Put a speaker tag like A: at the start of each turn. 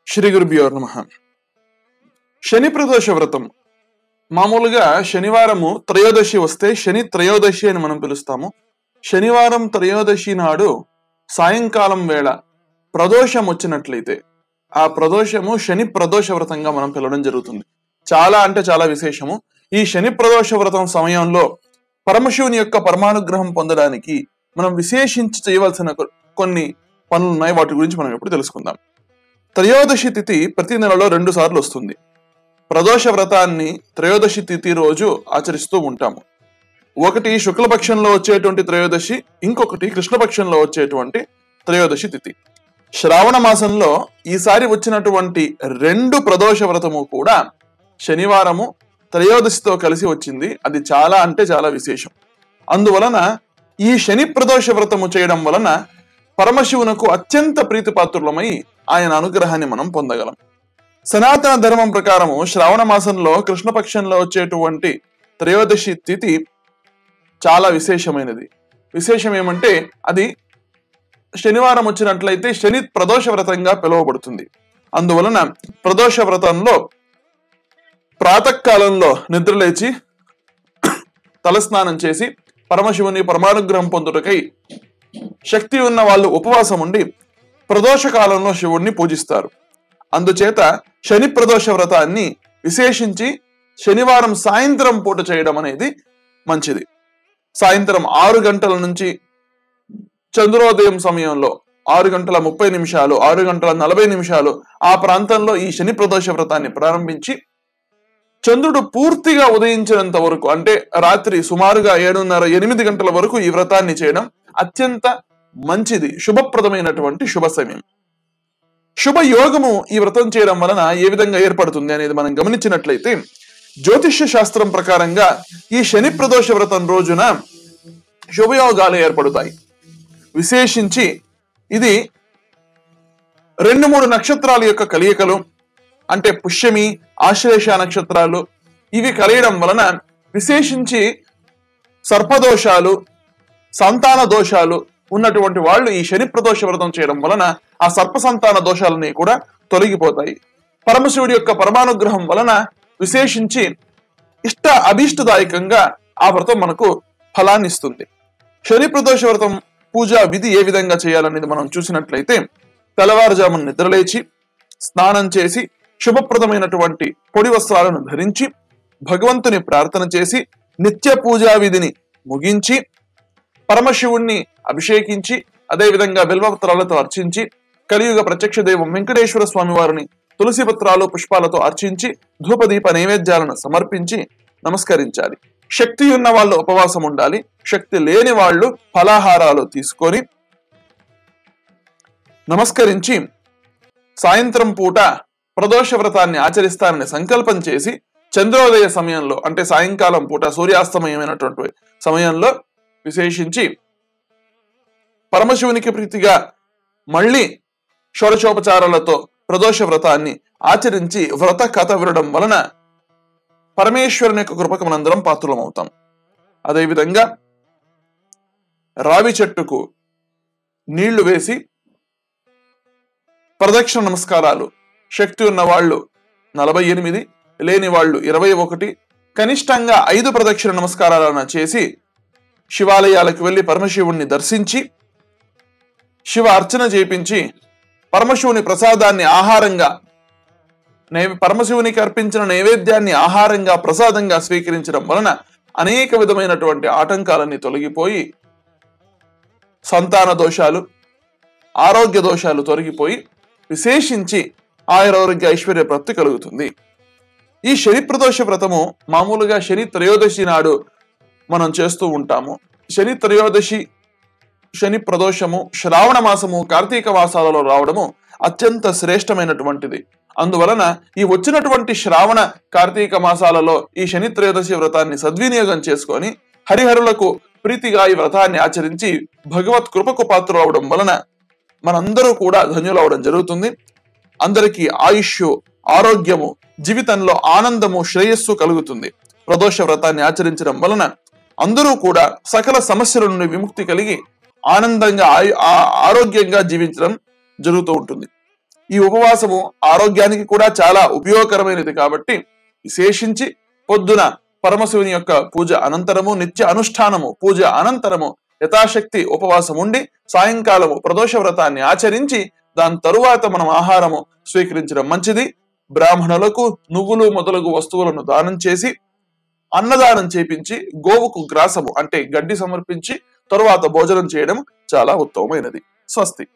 A: శ్రీ గురుభ్యో నమ శని ప్రదోష వ్రతం మామూలుగా శనివారము త్రయోదశి వస్తే శని త్రయోదశి అని మనం పిలుస్తాము శనివారం త్రయోదశి నాడు సాయంకాలం వేళ ప్రదోషం వచ్చినట్లయితే ఆ ప్రదోషము శని ప్రదోష వ్రతంగా మనం పిలవడం జరుగుతుంది చాలా అంటే చాలా విశేషము ఈ శని ప్రదోష వ్రతం సమయంలో పరమశివుని యొక్క పరమానుగ్రహం పొందడానికి మనం విశేషించి చేయవలసిన కొ- కొన్ని పనులు ఉన్నాయి వాటి గురించి మనం ఇప్పుడు తెలుసుకుందాం త్రయోదశి తిథి ప్రతి నెలలో రెండు సార్లు వస్తుంది ప్రదోష వ్రతాన్ని త్రయోదశి తిథి రోజు ఆచరిస్తూ ఉంటాము ఒకటి శుక్లపక్షంలో వచ్చేటువంటి త్రయోదశి ఇంకొకటి కృష్ణపక్షంలో వచ్చేటువంటి త్రయోదశి తిథి శ్రావణ మాసంలో ఈసారి వచ్చినటువంటి రెండు ప్రదోష వ్రతము కూడా శనివారము త్రయోదశితో కలిసి వచ్చింది అది చాలా అంటే చాలా విశేషం అందువలన ఈ శని ప్రదోష వ్రతము చేయడం వలన పరమశివునకు అత్యంత ప్రీతిపాత్రులమై ఆయన అనుగ్రహాన్ని మనం పొందగలం సనాతన ధర్మం ప్రకారము శ్రావణ మాసంలో కృష్ణపక్షంలో వచ్చేటువంటి త్రయోదశి తిథి చాలా విశేషమైనది విశేషం ఏమంటే అది శనివారం వచ్చినట్లయితే శని ప్రదోష వ్రతంగా పిలువబడుతుంది అందువలన ప్రదోష వ్రతంలో ప్రాతకాలంలో నిద్రలేచి తలస్నానం చేసి పరమశివుని పరమానుగ్రహం పొందుటకై శక్తి ఉన్న వాళ్ళు ఉపవాసం ఉండి ప్రదోష కాలంలో శివుణ్ణి పూజిస్తారు అందుచేత శని ప్రదోష వ్రతాన్ని విశేషించి శనివారం సాయంత్రం పూట చేయడం అనేది మంచిది సాయంత్రం ఆరు గంటల నుంచి చంద్రోదయం సమయంలో ఆరు గంటల ముప్పై నిమిషాలు ఆరు గంటల నలభై నిమిషాలు ఆ ప్రాంతంలో ఈ శని ప్రదోష వ్రతాన్ని ప్రారంభించి చంద్రుడు పూర్తిగా ఉదయించినంత వరకు అంటే రాత్రి సుమారుగా ఏడున్నర ఎనిమిది గంటల వరకు ఈ వ్రతాన్ని చేయడం అత్యంత మంచిది శుభప్రదమైనటువంటి శుభ సమయం శుభ యోగము ఈ వ్రతం చేయడం వలన ఏ విధంగా ఏర్పడుతుంది అనేది మనం గమనించినట్లయితే జ్యోతిష్య శాస్త్రం ప్రకారంగా ఈ శని ప్రదోష వ్రతం రోజున శుభయోగాలు ఏర్పడతాయి విశేషించి ఇది రెండు మూడు నక్షత్రాల యొక్క కలియకలు అంటే పుష్యమి ఆశ్లేష నక్షత్రాలు ఇవి కలియడం వలన విశేషించి సర్పదోషాలు సంతాన దోషాలు ఉన్నటువంటి వాళ్ళు ఈ శని ప్రదోష వ్రతం చేయడం వలన ఆ సర్ప సంతాన దోషాలన్నీ కూడా తొలగిపోతాయి పరమశివుడి యొక్క పరమానుగ్రహం వలన విశేషించి ఇష్ట అభీష్టదాయకంగా ఆ వ్రతం మనకు ఫలాన్ని ఇస్తుంది శని ప్రదోష వ్రతం పూజా విధి ఏ విధంగా చేయాలనేది మనం చూసినట్లయితే తెల్లవారుజామున నిద్రలేచి స్నానం చేసి శుభప్రదమైనటువంటి పొడి వస్త్రాలను ధరించి భగవంతుని ప్రార్థన చేసి నిత్య పూజా విధిని ముగించి పరమశివుణ్ణి అభిషేకించి అదేవిధంగా బిల్వపత్రాలతో అర్చించి కలియుగ ప్రత్యక్ష దైవం వెంకటేశ్వర స్వామి వారిని తులసి పత్రాలు పుష్పాలతో అర్చించి ధూపదీప నైవేద్యాలను సమర్పించి నమస్కరించాలి శక్తి ఉన్న వాళ్ళు ఉపవాసం ఉండాలి శక్తి లేని వాళ్ళు ఫలాహారాలు తీసుకొని నమస్కరించి సాయంత్రం పూట ప్రదోష వ్రతాన్ని ఆచరిస్తానని సంకల్పం చేసి చంద్రోదయ సమయంలో అంటే సాయంకాలం పూట సూర్యాస్తమయమైనటువంటి సమయంలో విశేషించి పరమశివునికి ప్రీతిగా మళ్ళీ షోడశోపచారాలతో ప్రదోష వ్రతాన్ని ఆచరించి వ్రత కథ వినడం వలన పరమేశ్వరుని యొక్క కృపకు మనందరం పాత్రులమవుతాం అదేవిధంగా రావి చెట్టుకు నీళ్లు వేసి ప్రదక్షిణ నమస్కారాలు శక్తి ఉన్న వాళ్ళు నలభై ఎనిమిది లేని వాళ్ళు ఇరవై ఒకటి కనిష్టంగా ఐదు ప్రదక్షిణ నమస్కారాలను చేసి శివాలయాలకు వెళ్లి పరమశివుణ్ణి దర్శించి శివ అర్చన చేపించి పరమశివుని ప్రసాదాన్ని ఆహారంగా నైవే పరమశివునికి అర్పించిన నైవేద్యాన్ని ఆహారంగా ప్రసాదంగా స్వీకరించడం వలన అనేక విధమైనటువంటి ఆటంకాలన్నీ తొలగిపోయి సంతాన దోషాలు ఆరోగ్య దోషాలు తొలగిపోయి విశేషించి ఆయురారోగ్య ఐశ్వర్య ప్రాప్తి కలుగుతుంది ఈ శని ప్రదోష వ్రతము మామూలుగా శని త్రయోదశి నాడు మనం చేస్తూ ఉంటాము శని త్రయోదశి శని ప్రదోషము శ్రావణ మాసము కార్తీక మాసాలలో రావడము అత్యంత శ్రేష్టమైనటువంటిది అందువలన ఈ వచ్చినటువంటి శ్రావణ కార్తీక మాసాలలో ఈ శని త్రయోదశి వ్రతాన్ని సద్వినియోగం చేసుకొని హరిహరులకు ప్రీతిగా ఈ వ్రతాన్ని ఆచరించి భగవత్ కృపకు పాత్ర అవడం వలన మనందరూ కూడా ధన్యులవడం జరుగుతుంది అందరికీ ఆయుష్ ఆరోగ్యము జీవితంలో ఆనందము శ్రేయస్సు కలుగుతుంది ప్రదోష వ్రతాన్ని ఆచరించడం వలన అందరూ కూడా సకల సమస్యల నుండి విముక్తి కలిగి ఆనందంగా ఆయు- ఆ- ఆరోగ్యంగా జీవించడం జరుగుతూ ఉంటుంది ఈ ఉపవాసము ఆరోగ్యానికి కూడా చాలా ఉపయోగకరమైనది కాబట్టి విశేషించి పొద్దున పరమశివుని యొక్క పూజ అనంతరము నిత్య అనుష్ఠానము పూజ అనంతరము యథాశక్తి ఉపవాసం ఉండి సాయంకాలము ప్రదోష వ్రతాన్ని ఆచరించి దాని తరువాత మనం ఆహారము స్వీకరించడం మంచిది బ్రాహ్మణులకు నువ్వులు మొదలగు వస్తువులను దానం చేసి అన్నదానం చేపించి గోవుకు గ్రాసము అంటే గడ్డి సమర్పించి తరువాత భోజనం చేయడం చాలా ఉత్తమమైనది స్వస్తి